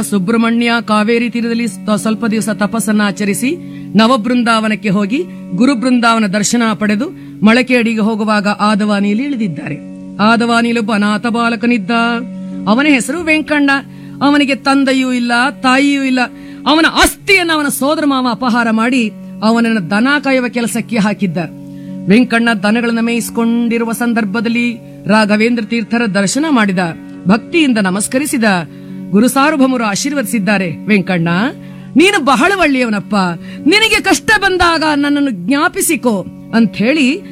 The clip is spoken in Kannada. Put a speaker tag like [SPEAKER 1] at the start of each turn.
[SPEAKER 1] ಸುಬ್ರಹ್ಮಣ್ಯ ಕಾವೇರಿ ತೀರದಲ್ಲಿ ತ- ಸ್ವಲ್ಪ ದಿವಸ ತಪಸ್ಸನ್ನ ಆಚರಿಸಿ ನವಬೃಂದಾವನಕ್ಕೆ ಹೋಗಿ ಗುರು ಬೃಂದಾವನ ದರ್ಶನ ಪಡೆದು ಮೊಳಕೆಯಡಿಗೆ ಹೋಗುವಾಗ ಆದವಾನಿಯಲ್ಲಿ ಇಳಿದಿದ್ದಾರೆ ಆದವಾನಿಯಲ್ಲೊಬ್ಬ ಅನಾಥ ಬಾಲಕನಿದ್ದ ಅವನ ಹೆಸರು ವೆಂಕಣ್ಣ ಅವನಿಗೆ ತಂದೆಯೂ ಇಲ್ಲ ತಾಯಿಯೂ ಇಲ್ಲ ಅವನ ಆಸ್ತಿಯನ್ನು ಅವನ ಸೋದರ ಮಾವ ಅಪಹಾರ ಮಾಡಿ ಅವನನ್ನು ದನ ಕಾಯುವ ಕೆಲಸಕ್ಕೆ ಹಾಕಿದ್ದ ವೆಂಕಣ್ಣ ದನಗಳನ್ನು ಮೇಯಿಸಿಕೊಂಡಿರುವ ಸಂದರ್ಭದಲ್ಲಿ ರಾಘವೇಂದ್ರ ತೀರ್ಥರ ದರ್ಶನ ಮಾಡಿದ ಭಕ್ತಿಯಿಂದ ನಮಸ್ಕರಿಸಿದ ಗುರು ಸಾರ್ವಭೌಮರು ಆಶೀರ್ವದಿಸಿದ್ದಾರೆ ವೆಂಕಣ್ಣ ನೀನು ಬಹಳ ಒಳ್ಳೆಯವನಪ್ಪ ನಿನಗೆ ಕಷ್ಟ ಬಂದಾಗ ನನ್ನನ್ನು ಜ್ಞಾಪಿಸಿಕೋ ಅಂತ ಹೇಳಿ